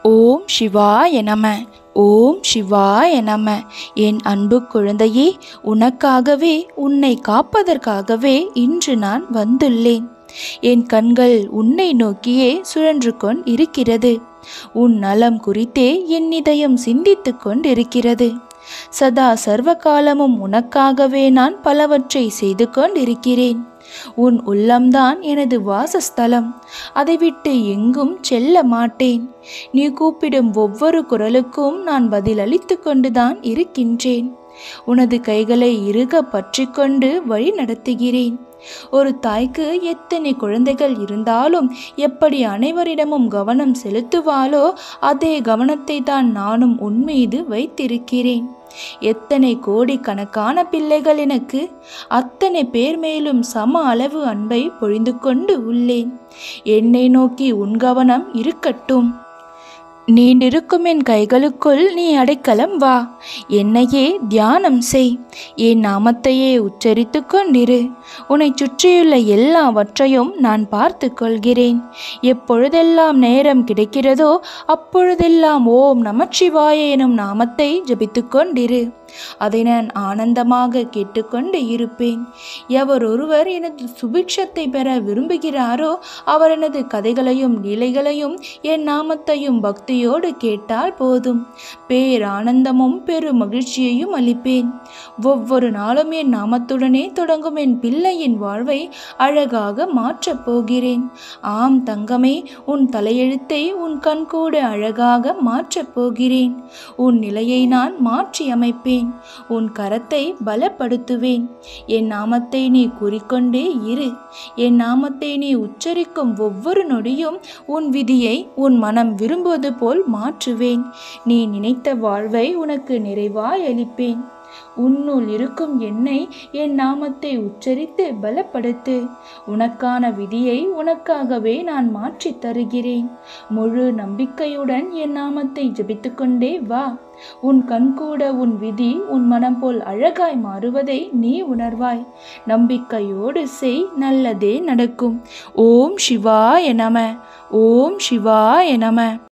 ஓம் சிவாய நம ஓம் சிவாய நம என் அன்பு குழந்தையே உனக்காகவே உன்னை காப்பதற்காகவே இன்று நான் வந்துள்ளேன் என் கண்கள் உன்னை நோக்கியே சுழன்று கொண்டு இருக்கிறது உன் நலம் குறித்தே என் இதயம் சிந்தித்து கொண்டிருக்கிறது சதா சர்வ காலமும் உனக்காகவே நான் பலவற்றை செய்து கொண்டிருக்கிறேன் உன் உள்ளம்தான் எனது வாசஸ்தலம் அதை விட்டு எங்கும் செல்ல மாட்டேன் நீ கூப்பிடும் ஒவ்வொரு குரலுக்கும் நான் பதிலளித்து கொண்டுதான் இருக்கின்றேன் உனது கைகளை இறுக பற்றி கொண்டு வழி நடத்துகிறேன் ஒரு தாய்க்கு எத்தனை குழந்தைகள் இருந்தாலும் எப்படி அனைவரிடமும் கவனம் செலுத்துவாளோ அதே கவனத்தை தான் நானும் உன் மீது வைத்திருக்கிறேன் எத்தனை கோடிக்கணக்கான பிள்ளைகள் எனக்கு அத்தனை பேர் மேலும் சம அளவு அன்பை பொழிந்து கொண்டு உள்ளேன் என்னை நோக்கி உன் கவனம் இருக்கட்டும் நீண்டிருக்கும் என் கைகளுக்குள் நீ அடைக்கலம் வா என்னையே தியானம் செய் என் நாமத்தையே உச்சரித்து கொண்டிரு உன்னை சுற்றியுள்ள எல்லாவற்றையும் நான் பார்த்து கொள்கிறேன் எப்பொழுதெல்லாம் நேரம் கிடைக்கிறதோ அப்பொழுதெல்லாம் ஓம் நமச்சிவாய எனும் நாமத்தை ஜபித்து கொண்டிரு அதை நான் ஆனந்தமாக கேட்டுக்கொண்டு இருப்பேன் எவர் ஒருவர் எனது சுபிக்ஷத்தை பெற விரும்புகிறாரோ அவர் எனது கதைகளையும் நிலைகளையும் என் நாமத்தையும் பக்தியோடு கேட்டால் போதும் பேரானந்தமும் பெரு மகிழ்ச்சியையும் அளிப்பேன் ஒவ்வொரு நாளும் என் நாமத்துடனே தொடங்கும் என் பிள்ளையின் வாழ்வை அழகாக மாற்றப் போகிறேன் ஆம் தங்கமே உன் தலையெழுத்தை உன் கண்கூட அழகாக மாற்றப் போகிறேன் உன் நிலையை நான் மாற்றி அமைப்பேன் உன் கரத்தை பலப்படுத்துவேன் என் நாமத்தை நீ கூறிக்கொண்டே இரு என் நாமத்தை நீ உச்சரிக்கும் ஒவ்வொரு நொடியும் உன் விதியை உன் மனம் விரும்புவது போல் மாற்றுவேன் நீ நினைத்த வாழ்வை உனக்கு நிறைவாய் அளிப்பேன் உன்னுள் இருக்கும் என்னை என் நாமத்தை உச்சரித்து பலப்படுத்து உனக்கான விதியை உனக்காகவே நான் மாற்றித் தருகிறேன் முழு நம்பிக்கையுடன் என் நாமத்தை ஜபித்துக்கொண்டே வா உன் கண்கூட உன் விதி உன் மனம் போல் அழகாய் மாறுவதை நீ உணர்வாய் நம்பிக்கையோடு செய் நல்லதே நடக்கும் ஓம் சிவாய நம ஓம் சிவாய நம